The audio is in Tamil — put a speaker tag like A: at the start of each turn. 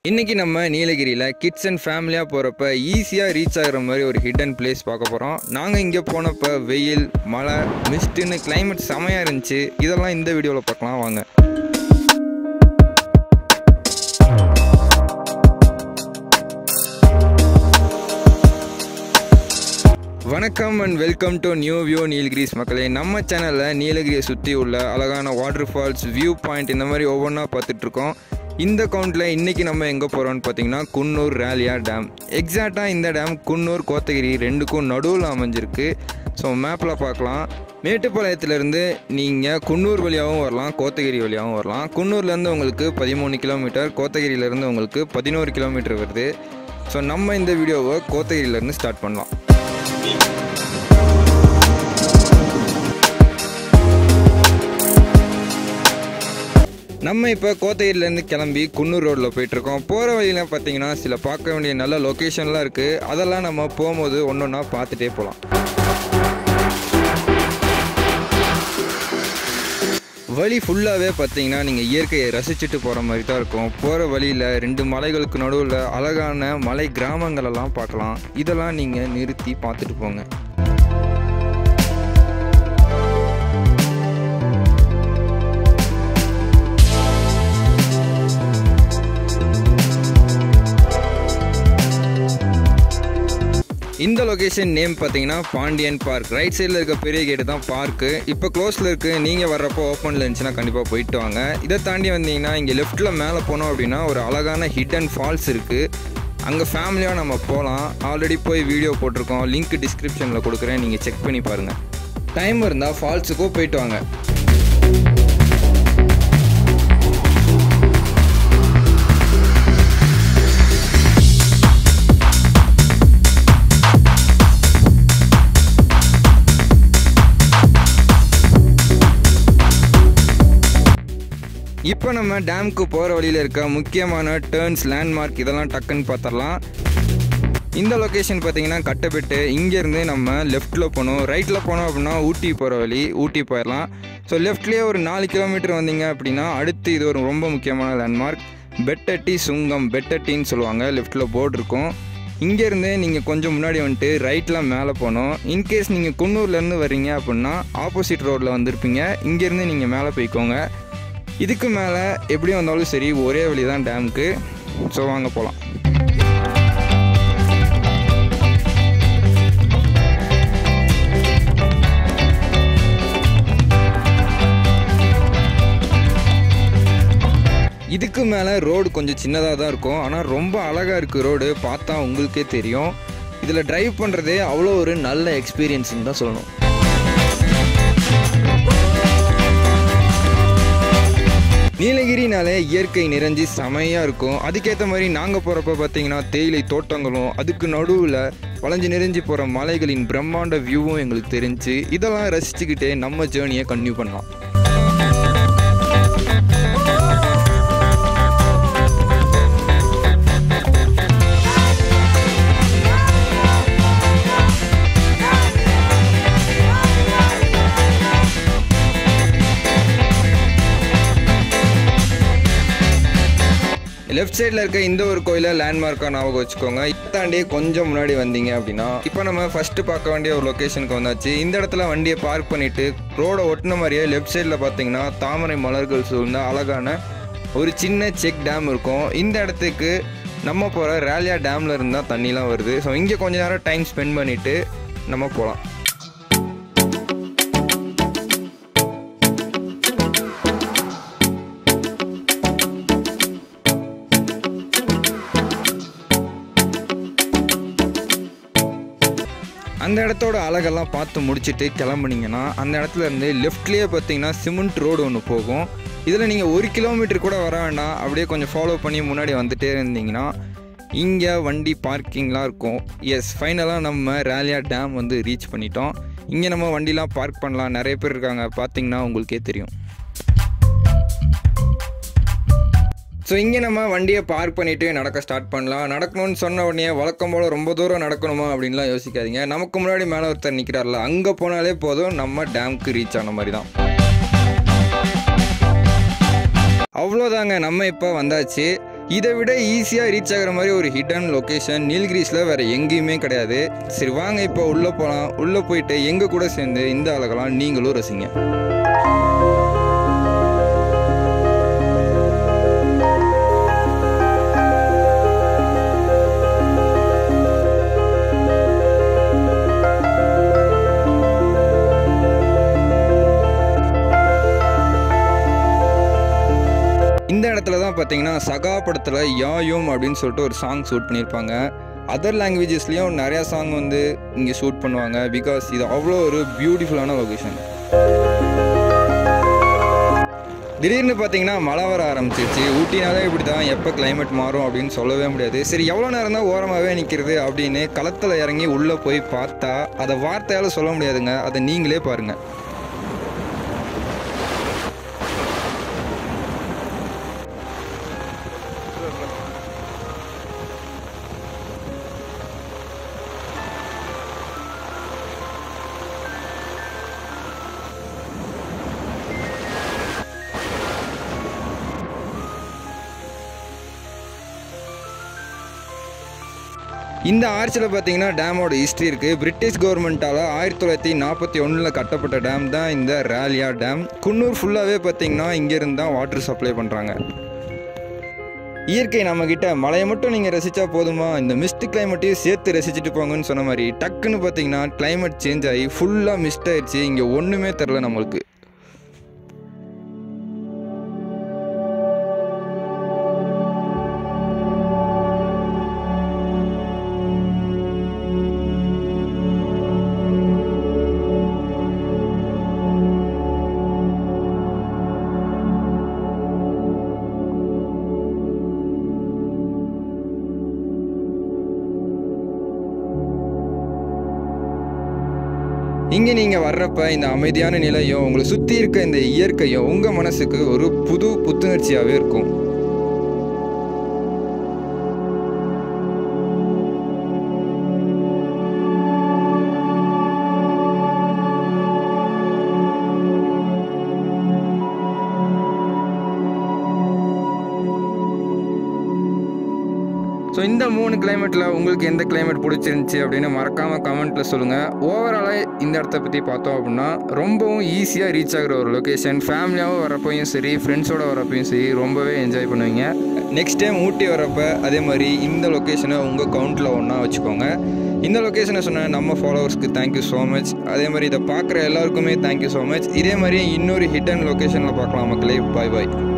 A: இன்னைக்கு நம்ம நீலகிரியில் கிட்ஸ் அண்ட் ஃபேமிலியாக போகிறப்ப ஈஸியாக ரீச் ஆகிற மாதிரி ஒரு ஹிடன் பிளேஸ் பார்க்க போகிறோம் நாங்கள் இங்கே போனப்போ வெயில் மழை மிஸ்ட்டுன்னு climate செமையாக இருந்துச்சு இதெல்லாம் இந்த வீடியோவில் பார்க்கலாம் வாங்க வணக்கம் and welcome to new view Nilgiris மக்களே நம்ம சேனலில் நீலகிரியை சுற்றி உள்ள அழகான வாட்டர் ஃபால்ஸ் வியூ பாயிண்ட் இந்த மாதிரி ஒவ்வொன்றா பார்த்துட்ருக்கோம் இந்த கவுண்டில் இன்றைக்கி நம்ம எங்கே போகிறோம்னு பார்த்தீங்கன்னா குன்னூர் ரேலியா டேம் எக்ஸாக்டாக இந்த டேம் குன்னூர் கோத்தகிரி ரெண்டுக்கும் நடுவில் அமைஞ்சிருக்கு ஸோ மேப்பில் பார்க்கலாம் மேட்டுப்பாளையத்துலேருந்து நீங்கள் குன்னூர் வழியாகவும் வரலாம் கோத்தகிரி வழியாகவும் வரலாம் குன்னூர்லேருந்து உங்களுக்கு பதிமூணு கிலோமீட்டர் கோத்தகிரியிலேருந்து உங்களுக்கு பதினோரு கிலோமீட்டர் வருது ஸோ நம்ம இந்த வீடியோவை கோத்தகிரியிலேருந்து ஸ்டார்ட் பண்ணலாம் நம்ம இப்போ கோத்தகிரிலேருந்து கிளம்பி குன்னூர் ரோட்டில் போயிட்டுருக்கோம் போகிற வழியில் பார்த்தீங்கன்னா சில பார்க்க வேண்டிய நல்ல லொக்கேஷன்லாம் இருக்குது அதெல்லாம் நம்ம போகும்போது ஒன்று ஒன்றா பார்த்துட்டே போகலாம் வழி ஃபுல்லாகவே பார்த்தீங்கன்னா நீங்கள் இயற்கையை ரசிச்சுட்டு போகிற மாதிரி தான் இருக்கும் போகிற வழியில் ரெண்டு மலைகளுக்கு நடுவில் அழகான மலை கிராமங்களெல்லாம் பார்க்கலாம் இதெல்லாம் நீங்கள் நிறுத்தி பார்த்துட்டு போங்க இந்த லொகேஷன் நேம் பார்த்தீங்கன்னா பாண்டியன் பார்க் ரைட் சைடில் இருக்க பெரிய கேட்டு தான் பார்க்கு இப்போ க்ளோஸில் இருக்குது நீங்கள் வர்றப்போ ஓப்பனில் இருந்துச்சுன்னா கண்டிப்பாக போயிட்டு வாங்க இதை தாண்டி வந்தீங்கன்னா இங்கே லெஃப்ட்டில் மேலே போனோம் அப்படின்னா ஒரு அழகான ஹிடன் ஃபால்ஸ் இருக்குது அங்கே ஃபேமிலியாக நம்ம போகலாம் ஆல்ரெடி போய் வீடியோ போட்டிருக்கோம் லிங்க் டிஸ்கிரிப்ஷனில் கொடுக்குறேன் நீங்கள் செக் பண்ணி பாருங்கள் டைம் இருந்தால் ஃபால்ஸுக்கும் போயிட்டு வாங்க இப்போ நம்ம டேம்க்கு போகிற வழியில் இருக்க முக்கியமான டேர்ன்ஸ் லேண்ட்மார்க் இதெல்லாம் டக்குன்னு பார்த்துடலாம் இந்த லொக்கேஷன் பார்த்தீங்கன்னா கட்டப்பெட்டு இங்கேருந்து நம்ம லெஃப்ட்டில் போகணும் ரைட்டில் போனோம் அப்படின்னா ஊட்டி போகிற வழி ஊட்டி போயிடலாம் ஸோ லெஃப்ட்லேயே ஒரு நாலு கிலோமீட்டர் வந்தீங்க அப்படின்னா அடுத்து இது ஒரு ரொம்ப முக்கியமான லேண்ட்மார்க் பெட்டட்டி சுங்கம் பெட்டட்டின்னு சொல்லுவாங்க லெஃப்ட்டில் போர்டு இருக்கும் இங்கேருந்து நீங்கள் கொஞ்சம் முன்னாடி வந்துட்டு ரைட்டில் மேலே போகணும் இன்கேஸ் நீங்கள் குன்னூர்லேருந்து வர்றீங்க அப்படின்னா ஆப்போசிட் ரோட்டில் வந்திருப்பீங்க இங்கேருந்து நீங்கள் மேலே போய்க்கோங்க இதுக்கு மேலே எப்படி வந்தாலும் சரி ஒரே வழி தான் டேமுக்கு ஸோ வாங்க போகலாம் இதுக்கு மேலே ரோடு கொஞ்சம் சின்னதாக தான் இருக்கும் ஆனால் ரொம்ப அழகாக இருக்குது ரோடு பார்த்தா உங்களுக்கே தெரியும் இதில் டிரைவ் பண்ணுறதே அவ்வளோ ஒரு நல்ல எக்ஸ்பீரியன்ஸ்னு தான் சொல்லணும் நீலகிரினாலே இயற்கை நிறைஞ்சி செமையாக இருக்கும் அதுக்கேற்ற மாதிரி நாங்கள் போகிறப்ப பார்த்தீங்கன்னா தேயிலை தோட்டங்களும் அதுக்கு நடுவில் வளைஞ்சு நிறைஞ்சு போகிற மலைகளின் பிரம்மாண்ட வியூவும் எங்களுக்கு தெரிஞ்சு இதெல்லாம் ரசிச்சுக்கிட்டே நம்ம ஜேர்னியை கன்டினியூ பண்ணலாம் லெஃப்ட் சைடில் இருக்க இந்த ஒரு கோயிலை லேண்ட்மார்க்காக ஞாபகம் வச்சுக்கோங்க இதை தாண்டி கொஞ்சம் முன்னாடி வந்தீங்க அப்படின்னா இப்போ நம்ம ஃபஸ்ட்டு பார்க்க வேண்டிய ஒரு லொக்கேஷனுக்கு வந்தாச்சு இந்த இடத்துல வண்டியை பார்க் பண்ணிவிட்டு ரோடை ஒட்டின மாதிரியே லெஃப்ட் சைடில் பார்த்தீங்கன்னா தாமரை மலர்கள் சூழ்ந்த அழகான ஒரு சின்ன செக் டேம் இருக்கும் இந்த இடத்துக்கு நம்ம போகிற ரேலியா டேமில் இருந்தால் தண்ணிலாம் வருது ஸோ இங்கே கொஞ்ச நேரம் டைம் ஸ்பெண்ட் பண்ணிவிட்டு நம்ம போகலாம் அந்த இடத்தோட அழகெல்லாம் பார்த்து முடிச்சுட்டு கிளம்புனீங்கன்னா அந்த இடத்துல இருந்து லெஃப்ட்லேயே பார்த்தீங்கன்னா சிமெண்ட் ரோடு ஒன்று போகும் இதில் நீங்கள் ஒரு கிலோமீட்டர் கூட வர வேண்டாம் அப்படியே கொஞ்சம் ஃபாலோ பண்ணி முன்னாடி வந்துட்டே இருந்தீங்கன்னா இங்கே வண்டி பார்க்கிங்லாம் இருக்கும் எஸ் ஃபைனலாக நம்ம ரேலியா டேம் வந்து ரீச் பண்ணிட்டோம் இங்கே நம்ம வண்டிலாம் பார்க் பண்ணலாம் நிறைய பேர் இருக்காங்க பார்த்தீங்கன்னா உங்களுக்கே தெரியும் ஸோ இங்கே நம்ம வண்டியை பார்க் பண்ணிவிட்டு நடக்க ஸ்டார்ட் பண்ணலாம் நடக்கணும்னு சொன்ன உடனே வழக்கம் போல் ரொம்ப தூரம் நடக்கணுமா அப்படின்லாம் யோசிக்காதீங்க நமக்கு முன்னாடி மேலே ஒருத்தர் நிற்கிறார்ல அங்கே போனாலே போதும் நம்ம டேம்க்கு ரீச் ஆன மாதிரி தான் அவ்வளோதாங்க நம்ம இப்போ வந்தாச்சு இதை விட ஈஸியாக ரீச் ஆகிற மாதிரி ஒரு ஹிடன் லொக்கேஷன் நீல்கிரிஸில் வேறு எங்கேயுமே கிடையாது சரி வாங்க இப்போ உள்ளே போகலாம் உள்ளே போயிட்டு எங்கள் கூட சேர்ந்து இந்த அழகெல்லாம் நீங்களும் ரசிங்க இந்த இடத்துல தான் பார்த்தீங்கன்னா சகா படத்தில் யாயும் அப்படின்னு சொல்லிட்டு ஒரு சாங் ஷூட் பண்ணியிருப்பாங்க அதர் லாங்குவேஜஸ்லேயும் நிறையா சாங் வந்து இங்கே ஷூட் பண்ணுவாங்க பிகாஸ் இது அவ்வளோ ஒரு பியூட்டிஃபுல்லான லொக்கேஷன் திடீர்னு பார்த்தீங்கன்னா மழை வர ஆரம்பிச்சிருச்சு ஊட்டினாலே இப்படி தான் எப்போ கிளைமேட் மாறும் அப்படின்னு சொல்லவே முடியாது சரி எவ்வளோ நேரம் தான் ஓரமாகவே நிற்கிறது அப்படின்னு களத்தில் இறங்கி உள்ளே போய் பார்த்தா அதை வார்த்தையால் சொல்ல முடியாதுங்க அதை நீங்களே பாருங்கள் இந்த ஆர்ச்சில் பார்த்தீங்கன்னா டேமோட ஹிஸ்ட்ரி இருக்குது பிரிட்டிஷ் கவர்மெண்ட்டால் ஆயிரத்தி தொள்ளாயிரத்தி நாற்பத்தி ஒன்றில் கட்டப்பட்ட டேம் தான் இந்த ரேலியா டேம் குன்னூர் ஃபுல்லாகவே பார்த்தீங்கன்னா இங்கேருந்து தான் வாட்டர் சப்ளை பண்ணுறாங்க இயற்கை நம்மக்கிட்ட மழையை மட்டும் நீங்கள் ரசித்தா போதுமா இந்த மிஸ்ட் கிளைமேட்டையும் சேர்த்து ரசிச்சுட்டு போங்கன்னு சொன்ன மாதிரி டக்குன்னு பார்த்தீங்கன்னா கிளைமேட் சேஞ்ச் ஆகி ஃபுல்லாக மிஸ்ட் ஆயிடுச்சு இங்கே ஒன்றுமே தெரில நம்மளுக்கு இங்கே நீங்கள் வர்றப்ப இந்த அமைதியான நிலையும் உங்களை சுற்றி இருக்க இந்த இயற்கையும் உங்கள் மனசுக்கு ஒரு புது புத்துணர்ச்சியாகவே இருக்கும் ஸோ இந்த மூணு கிளைமேட்டில் உங்களுக்கு எந்த கிளைமேட் பிடிச்சிருந்துச்சி அப்படின்னு மறக்காமல் கமெண்ட்டில் சொல்லுங்கள் ஓவராலாக இந்த இடத்த பற்றி பார்த்தோம் அப்படின்னா ரொம்பவும் ஈஸியாக ரீச் ஆகிற ஒரு லொக்கேஷன் ஃபேமிலியாகவும் வரப்பையும் சரி ஃப்ரெண்ட்ஸோட வரப்பையும் சரி ரொம்பவே என்ஜாய் பண்ணுவீங்க நெக்ஸ்ட் டைம் ஊட்டி வரப்போ அதே மாதிரி இந்த லொக்கேஷனை உங்கள் கவுண்டில் ஒன்றா வச்சுக்கோங்க இந்த லொக்கேஷனை சொன்ன நம்ம ஃபாலோவர்ஸ்க்கு தேங்க்யூ ஸோ மச் அதே மாதிரி இதை பார்க்குற எல்லாருக்குமே தேங்க்யூ ஸோ மச் இதே மாதிரி இன்னொரு ஹிடன் லொக்கேஷனில் பார்க்கலாம் மக்களே பாய் பாய்